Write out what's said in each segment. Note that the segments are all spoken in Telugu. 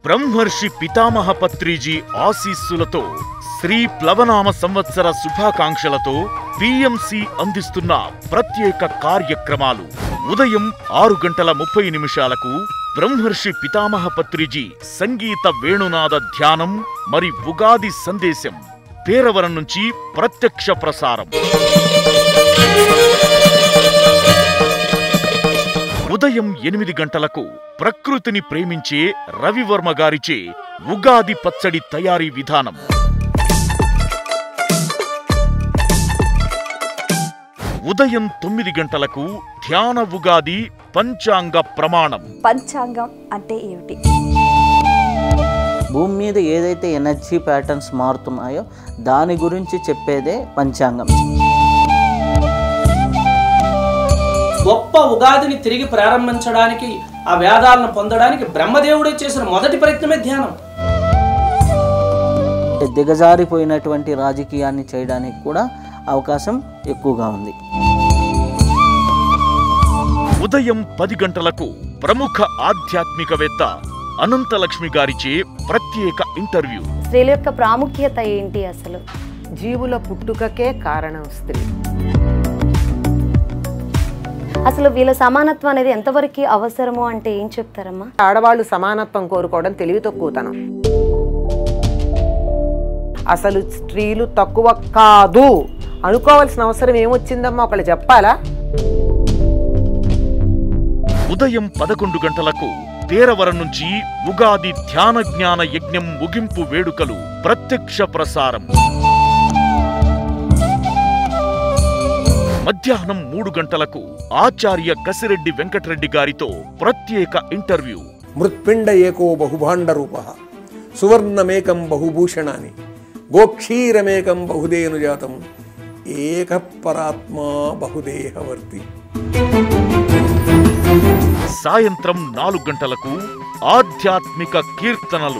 బ్రహ్మర్షి పితామహ పత్రిజీ ఆశీస్సులతో శ్రీ ప్లవనామ సంవత్సర శుభాకాంక్షలతో పిఎంసి అందిస్తున్న ప్రత్యేక కార్యక్రమాలు ఉదయం ఆరు గంటల ముప్పై నిమిషాలకు బ్రహ్మర్షి పితామహ పత్రిజీ సంగీత వేణునాద ధ్యానం మరి ఉగాది సందేశం పేరవరం నుంచి ప్రత్యక్ష ప్రసారం ఉదయం ఎనిమిది గంటలకు ప్రకృతిని ప్రేమించే రవివర్మ గారిచే ఉగాది పచ్చడి తయారీ విధానం ఉదయం తొమ్మిది గంటలకు ధ్యాన ఉగాది పంచాంగ ప్రమాణం పంచాంగం అంటే ఏమిటి భూమి మీద ఏదైతే ఎనర్జీ ప్యాటర్న్స్ మారుతున్నాయో దాని గురించి చెప్పేదే పంచాంగం గొప్ప ఉగాదిని తిరిగి ప్రారంభించడానికి ఆ వేదాలను పొందడానికి బ్రహ్మదేవుడే చేసిన మొదటి ప్రయత్నమే ధ్యానం అంటే దిగజారిపోయినటువంటి రాజకీయాన్ని చేయడానికి కూడా అవకాశం ఎక్కువగా ఉంది ఉదయం పది గంటలకు ప్రముఖ ఆధ్యాత్మికవేత్త అనంతలక్ష్మి గారిచే ప్రత్యేక ఇంటర్వ్యూ స్త్రీల యొక్క ప్రాముఖ్యత ఏంటి అసలు జీవుల పుట్టుకకే కారణం స్త్రీ అసలు వీళ్ళ సమానత్వం అనేది ఎంతవరకు అవసరము అంటే ఏం చెప్తారమ్మా ఆడవాళ్ళు సమానత్వం కోరుకోవడం తెలివి తక్కువతనం అసలు స్త్రీలు తక్కువ కాదు అనుకోవాల్సిన అవసరం ఏమొచ్చిందమ్మా ఒకళ్ళు చెప్పాలా ఉదయం పదకొండు గంటలకు పేరవరం నుంచి ఉగాది ధ్యాన జ్ఞాన యజ్ఞం ముగింపు వేడుకలు ప్రత్యక్ష ప్రసారం మధ్యాహ్నం మూడు గంటలకు ఆచార్య కసిరెడ్డి వెంకటరెడ్డి గారితో ప్రత్యేక ఇంటర్వ్యూ మృత్పిండ ఏకో బహుభాండరూప సువర్ణమేకం బహుభూషణాని గోక్షీరమేకం బహుదేను జాతం ఏక పరాత్మా బహుదేహవర్తి సాయంత్రం నాలుగు గంటలకు ఆధ్యాత్మిక కీర్తనలు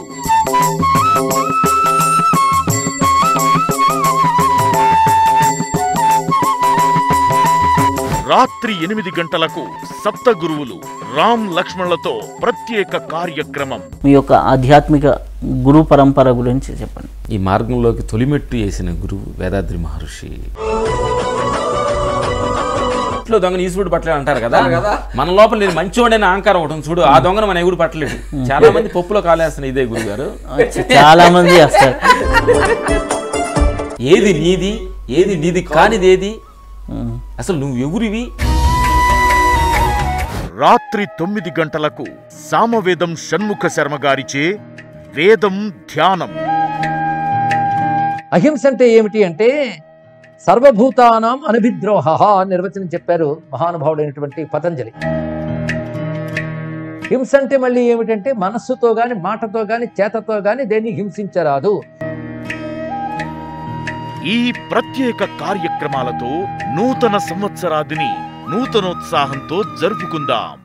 రాత్రి ఎనిమిది గంటలకు సప్త గురువులు రామ్ లక్ష్మణులతో ప్రత్యేక కార్యక్రమం మీ యొక్క ఆధ్యాత్మిక గురు పరంపర గురించి చెప్పండి ఈ మార్గంలోకి తొలిమెట్టు వేసిన గురువు వేదాద్రి మహర్షి ఇంట్లో దొంగని ఈసుడు పట్టలేదు అంటారు కదా మన లోపల నేను మంచివాడైన అహంకారం ఒకటి ఉంది చూడు ఆ దొంగను మన ఎగుడు పట్టలేడు చాలా మంది పప్పులో కాలేస్తున్న ఇదే గురుగారు చాలా మంది వస్తారు ఏది నీది ఏది నీది కానిది ఏది అసలు నువ్వు ఎవరివి రాత్రి తొమ్మిది గంటలకు సామవేదం షణ్ముఖ శర్మ గారిచే వేదం ధ్యానం అహింస అంటే ఏమిటి అంటే సర్వభూతానాం అనభిద్రోహ అని నిర్వచనం చెప్పారు మహానుభావుడైనటువంటి పతంజలి హింస అంటే మళ్ళీ ఏమిటంటే మనస్సుతో గాని మాటతో గాని చేతతో గాని దేన్ని హింసించరాదు ఈ ప్రత్యేక కార్యక్రమాలతో నూతన సంవత్సరాదిని నూతనోత్సాహంతో జరుపుకుందాం